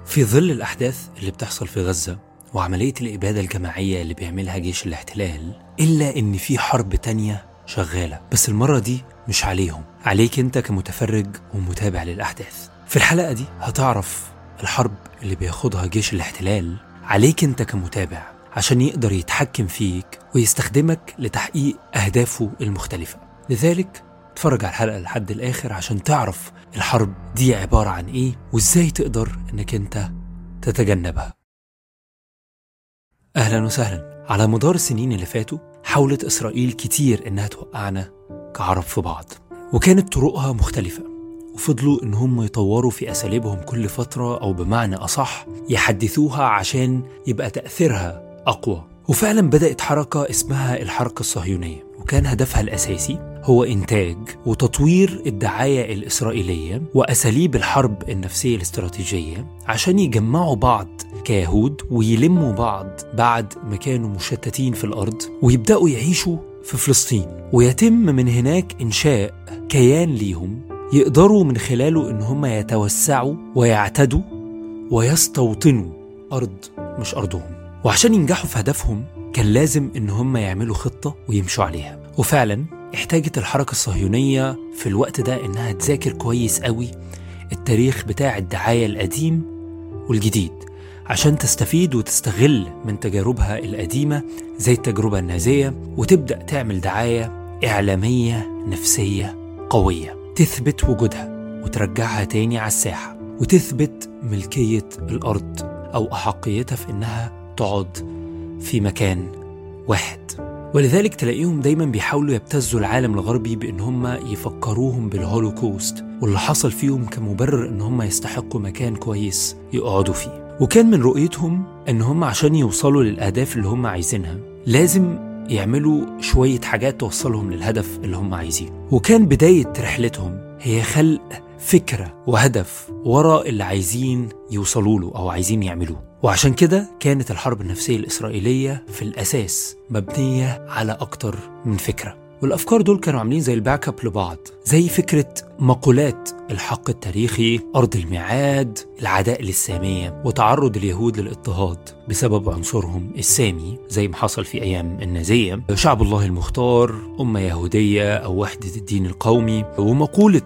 في ظل الأحداث اللي بتحصل في غزة وعملية الإبادة الجماعية اللي بيعملها جيش الاحتلال إلا إن في حرب تانية شغالة بس المرة دي مش عليهم عليك أنت كمتفرج ومتابع للأحداث في الحلقة دي هتعرف الحرب اللي بياخدها جيش الاحتلال عليك أنت كمتابع عشان يقدر يتحكم فيك ويستخدمك لتحقيق أهدافه المختلفة لذلك اتفرج على الحلقة لحد الآخر عشان تعرف الحرب دي عبارة عن إيه وإزاي تقدر إنك أنت تتجنبها أهلا وسهلا على مدار السنين اللي فاتوا حاولت إسرائيل كتير إنها توقعنا كعرب في بعض وكانت طرقها مختلفة وفضلوا إن هم يطوروا في أساليبهم كل فترة أو بمعنى أصح يحدثوها عشان يبقى تأثيرها أقوى وفعلا بدأت حركة اسمها الحركة الصهيونية وكان هدفها الأساسي هو إنتاج وتطوير الدعاية الإسرائيلية وأساليب الحرب النفسية الاستراتيجية عشان يجمعوا بعض كيهود ويلموا بعض بعد ما كانوا مشتتين في الأرض ويبدأوا يعيشوا في فلسطين ويتم من هناك إنشاء كيان ليهم يقدروا من خلاله إن هم يتوسعوا ويعتدوا ويستوطنوا أرض مش أرضهم وعشان ينجحوا في هدفهم كان لازم إن هم يعملوا خطة ويمشوا عليها وفعلا احتاجت الحركة الصهيونية في الوقت ده إنها تذاكر كويس قوي التاريخ بتاع الدعاية القديم والجديد عشان تستفيد وتستغل من تجاربها القديمة زي التجربة النازية وتبدأ تعمل دعاية إعلامية نفسية قوية تثبت وجودها وترجعها تاني على الساحة وتثبت ملكية الأرض أو أحقيتها في إنها تقعد في مكان واحد ولذلك تلاقيهم دايما بيحاولوا يبتزوا العالم الغربي بان هم يفكروهم بالهولوكوست واللي حصل فيهم كمبرر ان هم يستحقوا مكان كويس يقعدوا فيه وكان من رؤيتهم ان هم عشان يوصلوا للاهداف اللي هم عايزينها لازم يعملوا شوية حاجات توصلهم للهدف اللي هم عايزينه وكان بداية رحلتهم هي خلق فكرة وهدف وراء اللي عايزين يوصلوا له أو عايزين يعملوه وعشان كده كانت الحرب النفسية الإسرائيلية في الأساس مبنية على أكتر من فكرة والأفكار دول كانوا عاملين زي الباك اب لبعض زي فكرة مقولات الحق التاريخي أرض الميعاد العداء للسامية وتعرض اليهود للاضطهاد بسبب عنصرهم السامي زي ما حصل في أيام النازية شعب الله المختار أمة يهودية أو وحدة الدين القومي ومقولة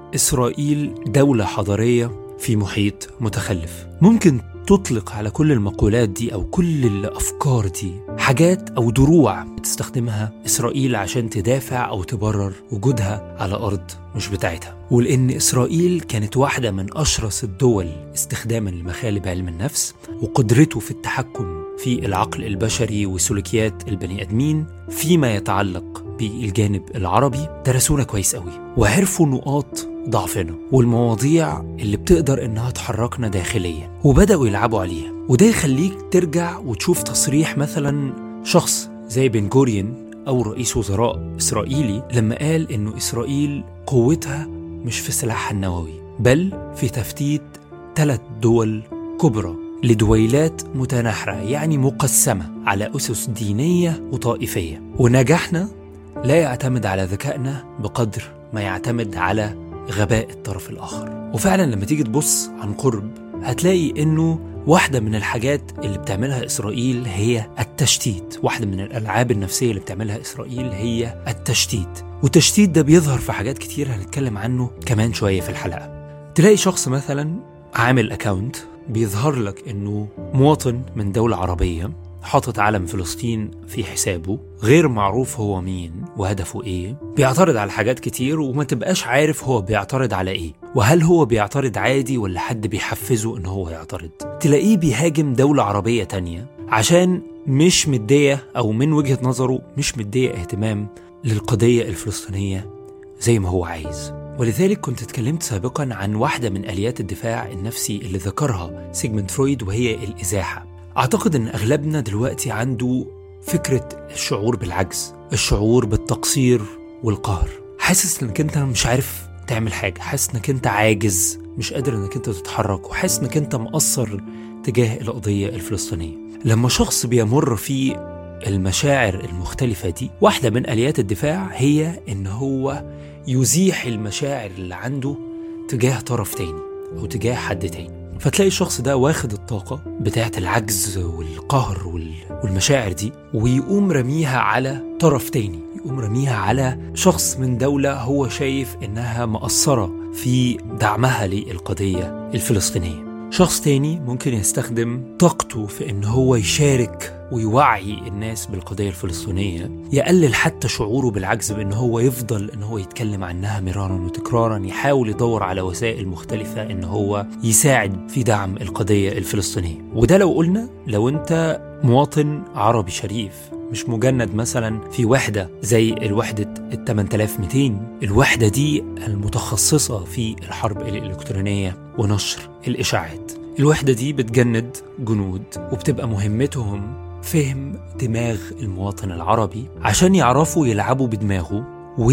إسرائيل دولة حضارية في محيط متخلف ممكن تطلق على كل المقولات دي أو كل الأفكار دي حاجات أو دروع بتستخدمها إسرائيل عشان تدافع أو تبرر وجودها على أرض مش بتاعتها ولأن إسرائيل كانت واحدة من أشرس الدول استخداما لمخالب علم النفس وقدرته في التحكم في العقل البشري وسلوكيات البني آدمين فيما يتعلق بالجانب العربي درسونا كويس قوي وعرفوا نقاط ضعفنا والمواضيع اللي بتقدر انها تحركنا داخليا وبداوا يلعبوا عليها وده يخليك ترجع وتشوف تصريح مثلا شخص زي بن جوريون او رئيس وزراء اسرائيلي لما قال انه اسرائيل قوتها مش في سلاحها النووي بل في تفتيت ثلاث دول كبرى لدويلات متناحرة يعني مقسمة على أسس دينية وطائفية ونجاحنا لا يعتمد على ذكائنا بقدر ما يعتمد على غباء الطرف الآخر وفعلا لما تيجي تبص عن قرب هتلاقي إنه واحدة من الحاجات اللي بتعملها إسرائيل هي التشتيت واحدة من الألعاب النفسية اللي بتعملها إسرائيل هي التشتيت والتشتيت ده بيظهر في حاجات كتير هنتكلم عنه كمان شوية في الحلقة تلاقي شخص مثلا عامل أكاونت بيظهر لك إنه مواطن من دولة عربية حاطط علم فلسطين في حسابه غير معروف هو مين وهدفه ايه بيعترض على حاجات كتير وما تبقاش عارف هو بيعترض على ايه وهل هو بيعترض عادي ولا حد بيحفزه ان هو يعترض تلاقيه بيهاجم دولة عربية تانية عشان مش مدية او من وجهة نظره مش مدية اهتمام للقضية الفلسطينية زي ما هو عايز ولذلك كنت اتكلمت سابقا عن واحدة من آليات الدفاع النفسي اللي ذكرها سيجمنت فرويد وهي الإزاحة أعتقد أن أغلبنا دلوقتي عنده فكرة الشعور بالعجز الشعور بالتقصير والقهر حاسس انك انت مش عارف تعمل حاجة حاسس انك انت عاجز مش قادر انك انت تتحرك وحاسس انك انت مقصر تجاه القضية الفلسطينية لما شخص بيمر في المشاعر المختلفة دي واحدة من آليات الدفاع هي ان هو يزيح المشاعر اللي عنده تجاه طرف تاني أو تجاه حد تاني فتلاقي الشخص ده واخد الطاقة بتاعة العجز والقهر والمشاعر دي ويقوم رميها على طرف تاني يقوم رميها على شخص من دولة هو شايف إنها مقصرة في دعمها للقضية الفلسطينية شخص تاني ممكن يستخدم طاقته في ان هو يشارك ويوعي الناس بالقضيه الفلسطينيه يقلل حتى شعوره بالعجز بان هو يفضل ان هو يتكلم عنها مرارا وتكرارا يحاول يدور على وسائل مختلفه ان هو يساعد في دعم القضيه الفلسطينيه وده لو قلنا لو انت مواطن عربي شريف مش مجند مثلا في وحده زي الوحده ال 8200 الوحده دي المتخصصه في الحرب الالكترونيه ونشر الاشاعات الوحده دي بتجند جنود وبتبقى مهمتهم فهم دماغ المواطن العربي عشان يعرفوا يلعبوا بدماغه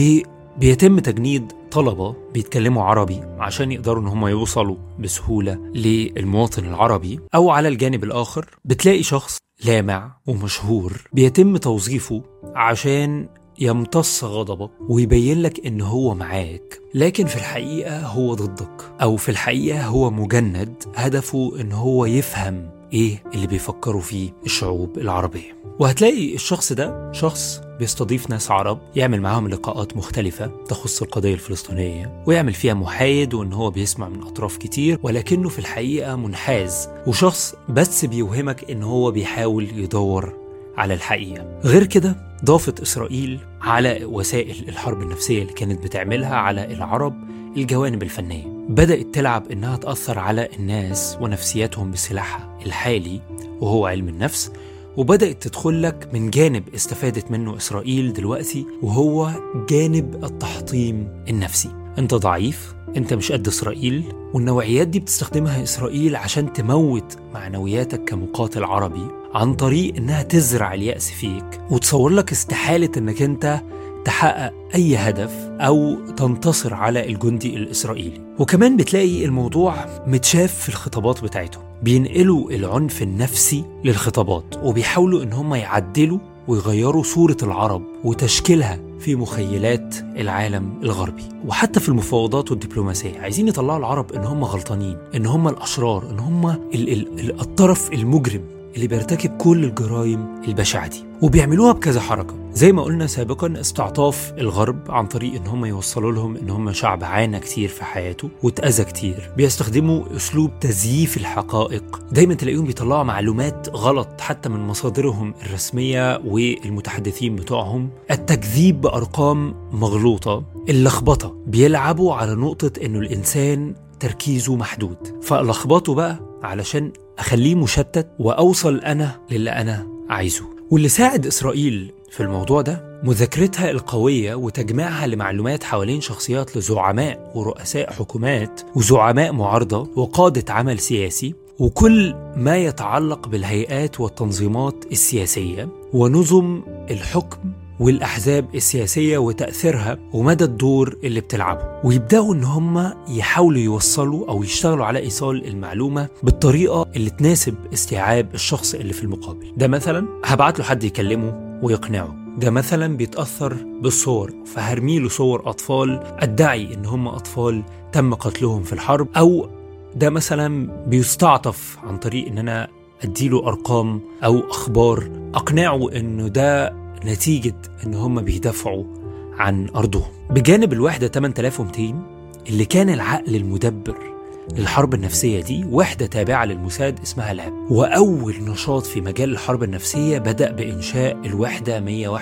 وبيتم تجنيد طلبة بيتكلموا عربي عشان يقدروا ان هم يوصلوا بسهولة للمواطن العربي او على الجانب الاخر بتلاقي شخص لامع ومشهور بيتم توظيفه عشان يمتص غضبك ويبين لك ان هو معاك لكن في الحقيقة هو ضدك او في الحقيقة هو مجند هدفه ان هو يفهم ايه اللي بيفكروا فيه الشعوب العربية وهتلاقي الشخص ده شخص بيستضيف ناس عرب يعمل معاهم لقاءات مختلفة تخص القضية الفلسطينية ويعمل فيها محايد وان هو بيسمع من اطراف كتير ولكنه في الحقيقة منحاز وشخص بس بيوهمك ان هو بيحاول يدور على الحقيقة غير كده ضافت إسرائيل على وسائل الحرب النفسية اللي كانت بتعملها على العرب الجوانب الفنية بدأت تلعب إنها تأثر على الناس ونفسياتهم بسلاحها الحالي وهو علم النفس وبدأت تدخل لك من جانب استفادت منه إسرائيل دلوقتي وهو جانب التحطيم النفسي أنت ضعيف أنت مش قد إسرائيل والنوعيات دي بتستخدمها إسرائيل عشان تموت معنوياتك كمقاتل عربي عن طريق إنها تزرع اليأس فيك وتصور لك استحالة إنك أنت تحقق أي هدف أو تنتصر على الجندي الإسرائيلي وكمان بتلاقي الموضوع متشاف في الخطابات بتاعتهم بينقلوا العنف النفسي للخطابات وبيحاولوا إن هم يعدلوا ويغيروا صورة العرب وتشكيلها في مخيلات العالم الغربي وحتى في المفاوضات والدبلوماسية عايزين يطلعوا العرب إن هم غلطانين إن هم الأشرار إن هم ال- ال- الطرف المجرم اللي بيرتكب كل الجرائم البشعة دي وبيعملوها بكذا حركة زي ما قلنا سابقا استعطاف الغرب عن طريق ان هم يوصلوا لهم ان هم شعب عانى كتير في حياته واتأذى كتير بيستخدموا اسلوب تزييف الحقائق دايما تلاقيهم بيطلعوا معلومات غلط حتى من مصادرهم الرسمية والمتحدثين بتوعهم التكذيب بأرقام مغلوطة اللخبطة بيلعبوا على نقطة انه الانسان تركيزه محدود فلخبطه بقى علشان اخليه مشتت واوصل انا للي انا عايزه واللي ساعد اسرائيل في الموضوع ده مذاكرتها القوية وتجميعها لمعلومات حوالين شخصيات لزعماء ورؤساء حكومات وزعماء معارضة وقادة عمل سياسي وكل ما يتعلق بالهيئات والتنظيمات السياسية ونظم الحكم والأحزاب السياسية وتأثيرها ومدى الدور اللي بتلعبه ويبدأوا إن هم يحاولوا يوصلوا أو يشتغلوا على إيصال المعلومة بالطريقة اللي تناسب استيعاب الشخص اللي في المقابل ده مثلا هبعت له حد يكلمه ويقنعه ده مثلا بيتأثر بالصور فهرمي له صور أطفال أدعي إن هم أطفال تم قتلهم في الحرب أو ده مثلا بيستعطف عن طريق إن أنا أديله أرقام أو أخبار أقنعه إنه ده نتيجة إن هم بيدافعوا عن أرضهم بجانب الوحدة 8200 اللي كان العقل المدبر للحرب النفسية دي وحدة تابعة للموساد اسمها لاب وأول نشاط في مجال الحرب النفسية بدأ بإنشاء الوحدة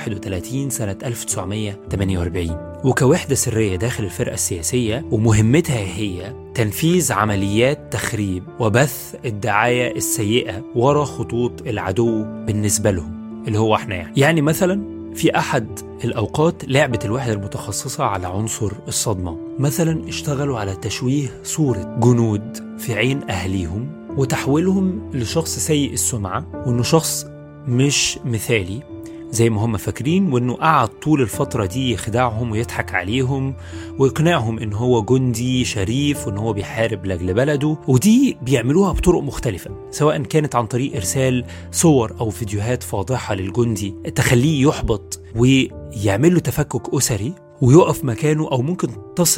131 سنة 1948 وكوحدة سرية داخل الفرقة السياسية ومهمتها هي تنفيذ عمليات تخريب وبث الدعاية السيئة ورا خطوط العدو بالنسبة لهم اللي هو احنا يعني يعني مثلا في أحد الأوقات لعبت الوحدة المتخصصة على عنصر الصدمة مثلا اشتغلوا على تشويه صورة جنود في عين أهليهم وتحويلهم لشخص سيء السمعة وإنه شخص مش مثالي زي ما هم فاكرين وانه قعد طول الفترة دي يخدعهم ويضحك عليهم ويقنعهم ان هو جندي شريف وان هو بيحارب لاجل بلده ودي بيعملوها بطرق مختلفة سواء كانت عن طريق ارسال صور او فيديوهات فاضحة للجندي تخليه يحبط ويعمل له تفكك اسري ويقف مكانه او ممكن تصل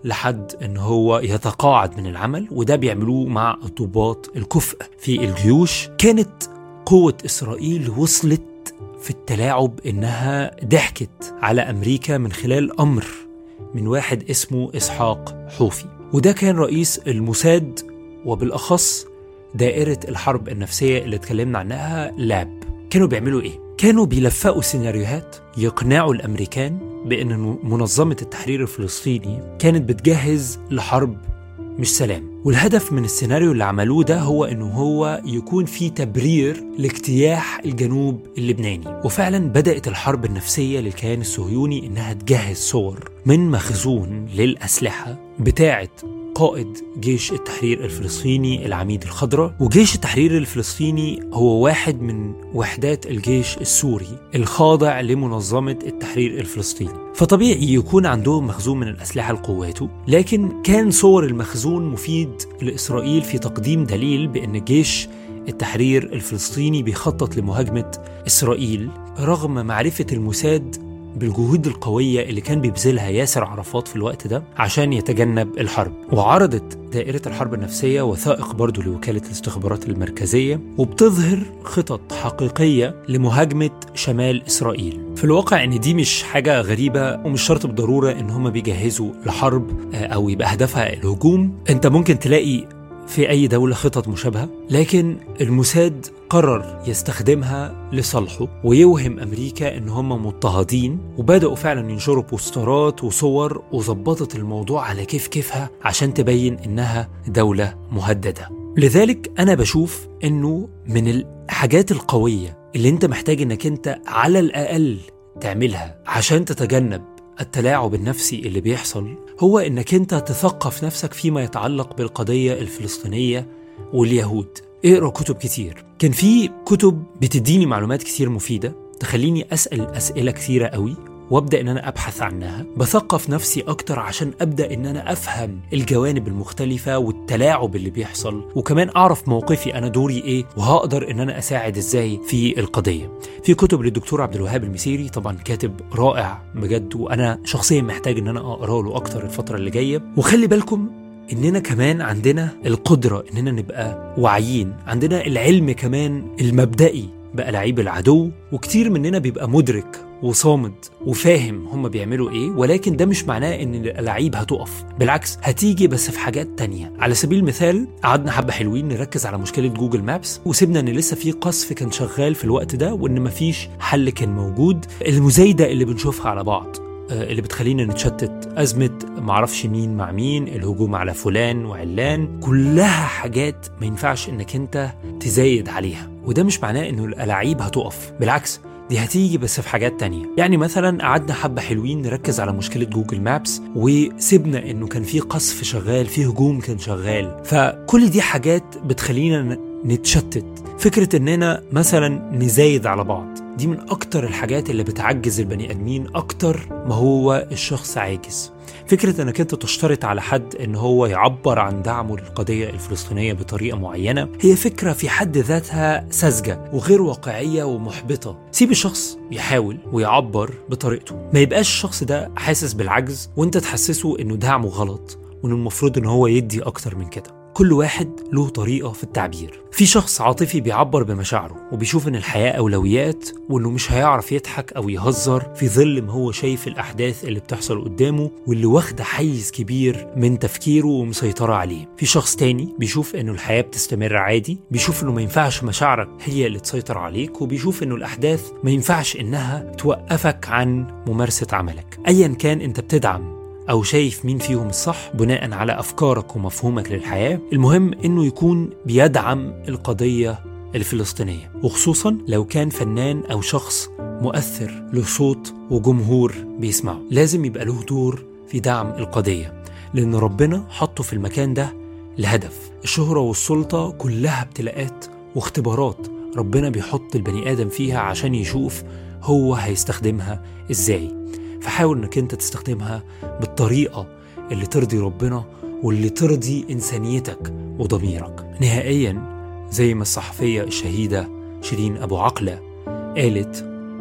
لحد ان هو يتقاعد من العمل وده بيعملوه مع الضباط الكفء في الجيوش كانت قوة إسرائيل وصلت في التلاعب إنها ضحكت على أمريكا من خلال أمر من واحد اسمه إسحاق حوفي وده كان رئيس الموساد وبالأخص دائرة الحرب النفسية اللي اتكلمنا عنها لاب كانوا بيعملوا إيه؟ كانوا بيلفقوا سيناريوهات يقنعوا الأمريكان بأن منظمة التحرير الفلسطيني كانت بتجهز لحرب مش سلام والهدف من السيناريو اللي عملوه ده هو انه هو يكون في تبرير لاجتياح الجنوب اللبناني وفعلا بدأت الحرب النفسية للكيان الصهيوني انها تجهز صور من مخزون للأسلحة بتاعة قائد جيش التحرير الفلسطيني العميد الخضراء وجيش التحرير الفلسطيني هو واحد من وحدات الجيش السوري الخاضع لمنظمة التحرير الفلسطيني فطبيعي يكون عندهم مخزون من الأسلحة لقواته لكن كان صور المخزون مفيد لإسرائيل في تقديم دليل بأن جيش التحرير الفلسطيني بيخطط لمهاجمة إسرائيل رغم معرفة الموساد بالجهود القوية اللي كان بيبذلها ياسر عرفات في الوقت ده عشان يتجنب الحرب وعرضت دائرة الحرب النفسية وثائق برضو لوكالة الاستخبارات المركزية وبتظهر خطط حقيقية لمهاجمة شمال إسرائيل في الواقع إن دي مش حاجة غريبة ومش شرط بالضرورة إن هم بيجهزوا لحرب أو يبقى هدفها الهجوم أنت ممكن تلاقي في أي دولة خطط مشابهة لكن الموساد قرر يستخدمها لصالحه ويوهم أمريكا إن هم مضطهدين وبدأوا فعلا ينشروا بوسترات وصور وظبطت الموضوع على كيف كيفها عشان تبين إنها دولة مهددة لذلك أنا بشوف إنه من الحاجات القوية اللي أنت محتاج إنك أنت على الأقل تعملها عشان تتجنب التلاعب النفسي اللي بيحصل هو انك انت تثقف نفسك فيما يتعلق بالقضيه الفلسطينيه واليهود اقرا كتب كتير كان في كتب بتديني معلومات كتير مفيده تخليني اسال اسئله كتيره قوي وابدا ان انا ابحث عنها بثقف نفسي اكتر عشان ابدا ان انا افهم الجوانب المختلفه والتلاعب اللي بيحصل وكمان اعرف موقفي انا دوري ايه وهقدر ان انا اساعد ازاي في القضيه في كتب للدكتور عبد الوهاب المسيري طبعا كاتب رائع بجد وانا شخصيا محتاج ان انا اقرا له اكتر الفتره اللي جايه وخلي بالكم اننا كمان عندنا القدره اننا نبقى واعيين عندنا العلم كمان المبدئي بقى لعيب العدو وكتير مننا بيبقى مدرك وصامد وفاهم هم بيعملوا ايه ولكن ده مش معناه ان الالعاب هتقف بالعكس هتيجي بس في حاجات تانية على سبيل المثال قعدنا حبة حلوين نركز على مشكلة جوجل مابس وسيبنا ان لسه في قصف كان شغال في الوقت ده وان مفيش حل كان موجود المزايدة اللي بنشوفها على بعض اللي بتخلينا نتشتت أزمة معرفش مين مع مين الهجوم على فلان وعلان كلها حاجات ما ينفعش انك انت تزايد عليها وده مش معناه انه الألاعيب هتقف بالعكس دي هتيجي بس في حاجات تانية يعني مثلا قعدنا حبة حلوين نركز على مشكلة جوجل مابس وسيبنا انه كان في قصف شغال في هجوم كان شغال فكل دي حاجات بتخلينا نتشتت فكرة اننا مثلا نزايد على بعض دي من اكتر الحاجات اللي بتعجز البني ادمين اكتر ما هو الشخص عاجز فكرة انك انت تشترط على حد ان هو يعبر عن دعمه للقضية الفلسطينية بطريقة معينة هي فكرة في حد ذاتها ساذجة وغير واقعية ومحبطة سيب الشخص يحاول ويعبر بطريقته ما يبقاش الشخص ده حاسس بالعجز وانت تحسسه انه دعمه غلط وانه المفروض ان هو يدي اكتر من كده كل واحد له طريقة في التعبير في شخص عاطفي بيعبر بمشاعره وبيشوف ان الحياة أولويات وانه مش هيعرف يضحك أو يهزر في ظل ما هو شايف الأحداث اللي بتحصل قدامه واللي واخدة حيز كبير من تفكيره ومسيطرة عليه في شخص تاني بيشوف انه الحياة بتستمر عادي بيشوف انه ما ينفعش مشاعرك هي اللي تسيطر عليك وبيشوف انه الأحداث ما ينفعش انها توقفك عن ممارسة عملك أيا كان انت بتدعم أو شايف مين فيهم الصح بناء على أفكارك ومفهومك للحياة المهم إنه يكون بيدعم القضية الفلسطينية وخصوصا لو كان فنان أو شخص مؤثر له صوت وجمهور بيسمعه لازم يبقى له دور في دعم القضية لأن ربنا حطه في المكان ده لهدف الشهرة والسلطة كلها ابتلاءات واختبارات ربنا بيحط البني آدم فيها عشان يشوف هو هيستخدمها إزاي فحاول انك انت تستخدمها بالطريقه اللي ترضي ربنا واللي ترضي انسانيتك وضميرك نهائيا زي ما الصحفيه الشهيده شيرين ابو عقله قالت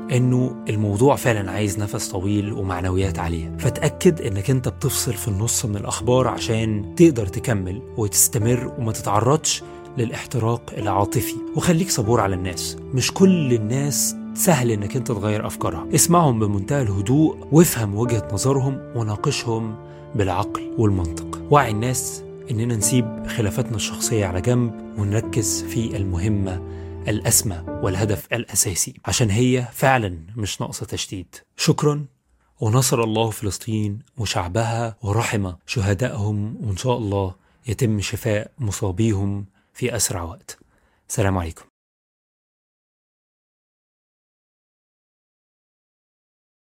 انه الموضوع فعلا عايز نفس طويل ومعنويات عاليه فتاكد انك انت بتفصل في النص من الاخبار عشان تقدر تكمل وتستمر وما تتعرضش للاحتراق العاطفي وخليك صبور على الناس مش كل الناس سهل انك انت تغير افكارها اسمعهم بمنتهى الهدوء وافهم وجهة نظرهم وناقشهم بالعقل والمنطق وعي الناس اننا نسيب خلافاتنا الشخصية على جنب ونركز في المهمة الأسمى والهدف الأساسي عشان هي فعلا مش ناقصة تشديد شكرا ونصر الله فلسطين وشعبها ورحم شهدائهم وإن شاء الله يتم شفاء مصابيهم في أسرع وقت سلام عليكم